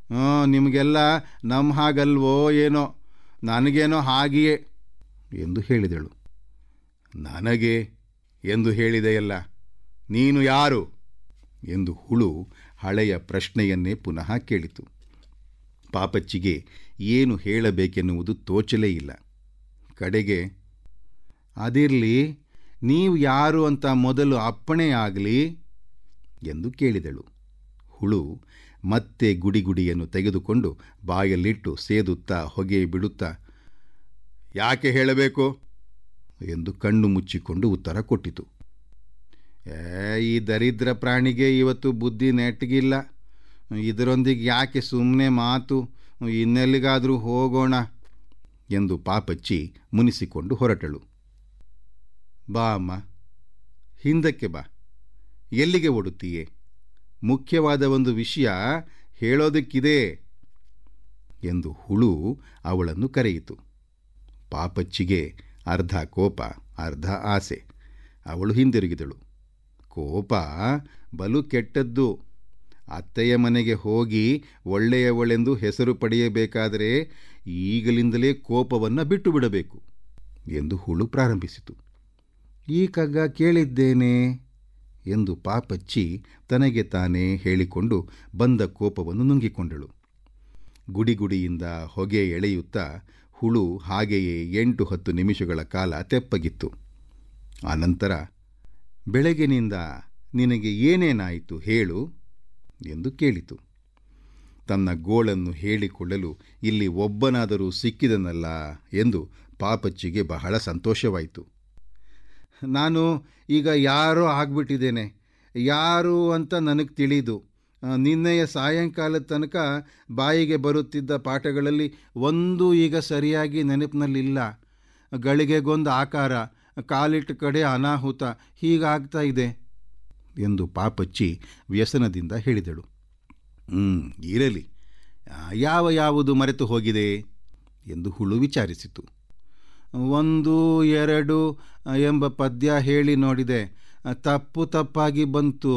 ಹಾಂ ನಿಮಗೆಲ್ಲ ನಮ್ಮ ಹಾಗಲ್ವೋ ಏನೋ ನನಗೇನೋ ಹಾಗೆಯೇ ಎಂದು ಹೇಳಿದಳು ನನಗೆ ಎಂದು ಹೇಳಿದೆಯಲ್ಲ ನೀನು ಯಾರು ಎಂದು ಹುಳು ಹಳೆಯ ಪ್ರಶ್ನೆಯನ್ನೇ ಪುನಃ ಕೇಳಿತು ಪಾಪಚ್ಚಿಗೆ ಏನು ಹೇಳಬೇಕೆನ್ನುವುದು ತೋಚಲೇ ಇಲ್ಲ ಕಡೆಗೆ ಅದಿರಲಿ ನೀವು ಯಾರು ಅಂತ ಮೊದಲು ಅಪ್ಪಣೆ ಆಗಲಿ ಎಂದು ಕೇಳಿದಳು ಹುಳು ಮತ್ತೆ ಗುಡಿಗುಡಿಯನ್ನು ತೆಗೆದುಕೊಂಡು ಬಾಯಲ್ಲಿಟ್ಟು ಸೇದುತ್ತಾ ಹೊಗೆ ಬಿಡುತ್ತಾ ಯಾಕೆ ಹೇಳಬೇಕು ಎಂದು ಕಣ್ಣು ಮುಚ್ಚಿಕೊಂಡು ಉತ್ತರ ಕೊಟ್ಟಿತು ಏ ಈ ದರಿದ್ರ ಪ್ರಾಣಿಗೆ ಇವತ್ತು ಬುದ್ಧಿ ನೆಟ್ಟಗಿಲ್ಲ ಇದರೊಂದಿಗೆ ಯಾಕೆ ಸುಮ್ಮನೆ ಮಾತು ಇನ್ನೆಲ್ಲಿಗಾದರೂ ಹೋಗೋಣ ಎಂದು ಪಾಪಚ್ಚಿ ಮುನಿಸಿಕೊಂಡು ಹೊರಟಳು ಬಾ ಅಮ್ಮ ಹಿಂದಕ್ಕೆ ಬಾ ಎಲ್ಲಿಗೆ ಓಡುತ್ತೀಯೇ ಮುಖ್ಯವಾದ ಒಂದು ವಿಷಯ ಹೇಳೋದಕ್ಕಿದೆ ಎಂದು ಹುಳು ಅವಳನ್ನು ಕರೆಯಿತು ಪಾಪಚ್ಚಿಗೆ ಅರ್ಧ ಕೋಪ ಅರ್ಧ ಆಸೆ ಅವಳು ಹಿಂದಿರುಗಿದಳು ಕೋಪ ಬಲು ಕೆಟ್ಟದ್ದು ಅತ್ತೆಯ ಮನೆಗೆ ಹೋಗಿ ಒಳ್ಳೆಯವಳೆಂದು ಹೆಸರು ಪಡೆಯಬೇಕಾದರೆ ಈಗಲಿಂದಲೇ ಕೋಪವನ್ನು ಬಿಟ್ಟು ಬಿಡಬೇಕು ಎಂದು ಹುಳು ಪ್ರಾರಂಭಿಸಿತು ಈ ಕಗ್ಗ ಕೇಳಿದ್ದೇನೆ ಎಂದು ಪಾಪಚ್ಚಿ ತನಗೆ ತಾನೇ ಹೇಳಿಕೊಂಡು ಬಂದ ಕೋಪವನ್ನು ನುಂಗಿಕೊಂಡಳು ಗುಡಿಗುಡಿಯಿಂದ ಹೊಗೆ ಎಳೆಯುತ್ತಾ ಹುಳು ಹಾಗೆಯೇ ಎಂಟು ಹತ್ತು ನಿಮಿಷಗಳ ಕಾಲ ತೆಪ್ಪಗಿತ್ತು ಆನಂತರ ಬೆಳಗಿನಿಂದ ನಿನಗೆ ಏನೇನಾಯಿತು ಹೇಳು ಎಂದು ಕೇಳಿತು ತನ್ನ ಗೋಳನ್ನು ಹೇಳಿಕೊಳ್ಳಲು ಇಲ್ಲಿ ಒಬ್ಬನಾದರೂ ಸಿಕ್ಕಿದನಲ್ಲ ಎಂದು ಪಾಪಚ್ಚಿಗೆ ಬಹಳ ಸಂತೋಷವಾಯಿತು ನಾನು ಈಗ ಯಾರೋ ಆಗ್ಬಿಟ್ಟಿದ್ದೇನೆ ಯಾರು ಅಂತ ನನಗೆ ತಿಳಿದು ನಿನ್ನೆಯ ಸಾಯಂಕಾಲದ ತನಕ ಬಾಯಿಗೆ ಬರುತ್ತಿದ್ದ ಪಾಠಗಳಲ್ಲಿ ಒಂದೂ ಈಗ ಸರಿಯಾಗಿ ನೆನಪಿನಲ್ಲಿಲ್ಲ ಗಳಿಗೆಗೊಂದು ಆಕಾರ ಕಾಲಿಟ್ಟ ಕಡೆ ಅನಾಹುತ ಹೀಗಾಗ್ತಾ ಇದೆ ಎಂದು ಪಾಪಚ್ಚಿ ವ್ಯಸನದಿಂದ ಹೇಳಿದಳು ಹ್ಞೂ ಇರಲಿ ಯಾವ ಯಾವುದು ಮರೆತು ಹೋಗಿದೆ ಎಂದು ಹುಳು ವಿಚಾರಿಸಿತು ಒಂದು ಎರಡು ಎಂಬ ಪದ್ಯ ಹೇಳಿ ನೋಡಿದೆ ತಪ್ಪು ತಪ್ಪಾಗಿ ಬಂತು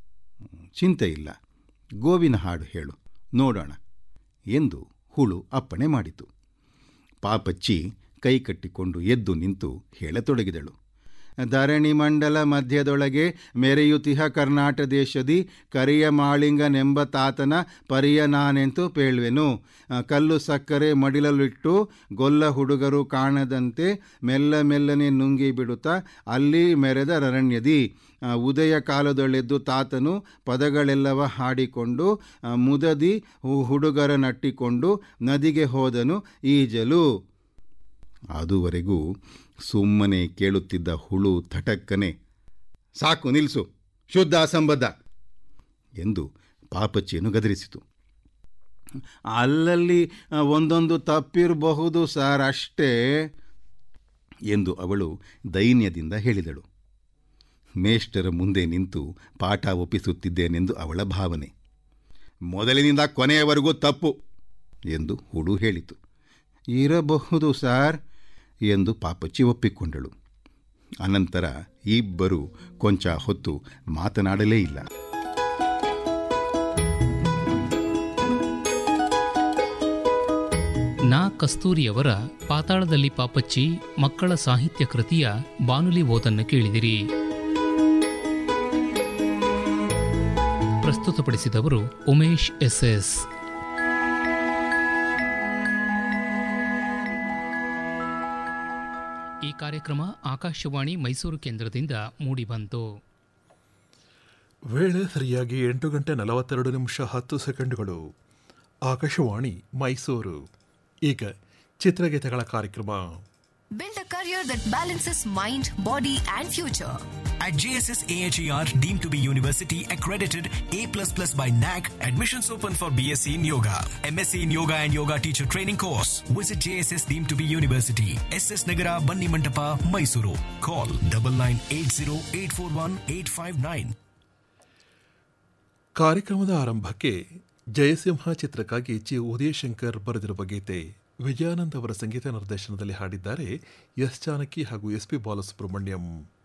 ಚಿಂತೆ ಇಲ್ಲ ಗೋವಿನ ಹಾಡು ಹೇಳು ನೋಡೋಣ ಎಂದು ಹುಳು ಅಪ್ಪಣೆ ಮಾಡಿತು ಪಾಪಚ್ಚಿ ಕೈ ಕಟ್ಟಿಕೊಂಡು ಎದ್ದು ನಿಂತು ಹೇಳತೊಡಗಿದಳು ಧರಣಿ ಮಂಡಲ ಮಧ್ಯದೊಳಗೆ ಮೆರೆಯುತಿಹ ಕರ್ನಾಟ ದೇಶದಿ ಕರಿಯ ಮಾಳಿಂಗನೆಂಬ ತಾತನ ಪರಿಯ ನಾನೆಂತು ಪೇಳ್ವೆನು ಕಲ್ಲು ಸಕ್ಕರೆ ಮಡಿಲಲಿಟ್ಟು ಗೊಲ್ಲ ಹುಡುಗರು ಕಾಣದಂತೆ ಮೆಲ್ಲ ಮೆಲ್ಲನೆ ನುಂಗಿ ಬಿಡುತ್ತಾ ಅಲ್ಲಿ ಮೆರೆದ ರರಣ್ಯದಿ ಉದಯ ಕಾಲದೊಳೆದ್ದು ತಾತನು ಪದಗಳೆಲ್ಲವ ಹಾಡಿಕೊಂಡು ಮುದದಿ ಹುಡುಗರ ನಟ್ಟಿಕೊಂಡು ನದಿಗೆ ಹೋದನು ಈಜಲು ಅದುವರೆಗೂ ಸುಮ್ಮನೆ ಕೇಳುತ್ತಿದ್ದ ಹುಳು ಥಟಕ್ಕನೆ ಸಾಕು ನಿಲ್ಲಿಸು ಶುದ್ಧ ಅಸಂಬದ್ಧ ಎಂದು ಪಾಪಚ್ಚಿಯನ್ನು ಗದರಿಸಿತು ಅಲ್ಲಲ್ಲಿ ಒಂದೊಂದು ತಪ್ಪಿರಬಹುದು ಸರ್ ಅಷ್ಟೇ ಎಂದು ಅವಳು ದೈನ್ಯದಿಂದ ಹೇಳಿದಳು ಮೇಷ್ಟರ ಮುಂದೆ ನಿಂತು ಪಾಠ ಒಪ್ಪಿಸುತ್ತಿದ್ದೇನೆಂದು ಅವಳ ಭಾವನೆ ಮೊದಲಿನಿಂದ ಕೊನೆಯವರೆಗೂ ತಪ್ಪು ಎಂದು ಹುಳು ಹೇಳಿತು ಇರಬಹುದು ಸಾರ್ ಎಂದು ಪಾಪಚ್ಚಿ ಒಪ್ಪಿಕೊಂಡಳು ಅನಂತರ ಇಬ್ಬರು ಕೊಂಚ ಹೊತ್ತು ಮಾತನಾಡಲೇ ಇಲ್ಲ ನಾ ಕಸ್ತೂರಿಯವರ ಪಾತಾಳದಲ್ಲಿ ಪಾಪಚ್ಚಿ ಮಕ್ಕಳ ಸಾಹಿತ್ಯ ಕೃತಿಯ ಬಾನುಲಿ ಓದನ್ನು ಕೇಳಿದಿರಿ ಪ್ರಸ್ತುತಪಡಿಸಿದವರು ಉಮೇಶ್ ಎಸ್ ಎಸ್ ಈ ಕಾರ್ಯಕ್ರಮ ಆಕಾಶವಾಣಿ ಮೈಸೂರು ಕೇಂದ್ರದಿಂದ ಮೂಡಿಬಂತು ವೇಳೆ ಸರಿಯಾಗಿ ಎಂಟು ಗಂಟೆ ನಲವತ್ತೆರಡು ನಿಮಿಷ ಹತ್ತು ಸೆಕೆಂಡುಗಳು ಆಕಾಶವಾಣಿ ಮೈಸೂರು ಈಗ ಚಿತ್ರಗೀತೆಗಳ ಕಾರ್ಯಕ್ರಮ Build a career that balances mind, body, and future. At JSS AHER, deemed to be university accredited A++ by NAC, admissions open for BSc in Yoga, MSc in Yoga and Yoga Teacher Training course. Visit JSS deemed to be university, SS Nagara, Banni Mantapa, Mysuru. Call 9980841859. ಕಾರ್ಯಕ್ರಮದ ಆರಂಭಕ್ಕೆ ಜಯಸಿಂಹ ಚಿತ್ರಕ್ಕಾಗಿ G Udayashankar ಬರೆದಿರುವ ಗೀತೆ ವಿಜಯಾನಂದ್ ಅವರ ಸಂಗೀತ ನಿರ್ದೇಶನದಲ್ಲಿ ಹಾಡಿದ್ದಾರೆ S Janaki ಹಾಗೂ S P Balasubrahmanyam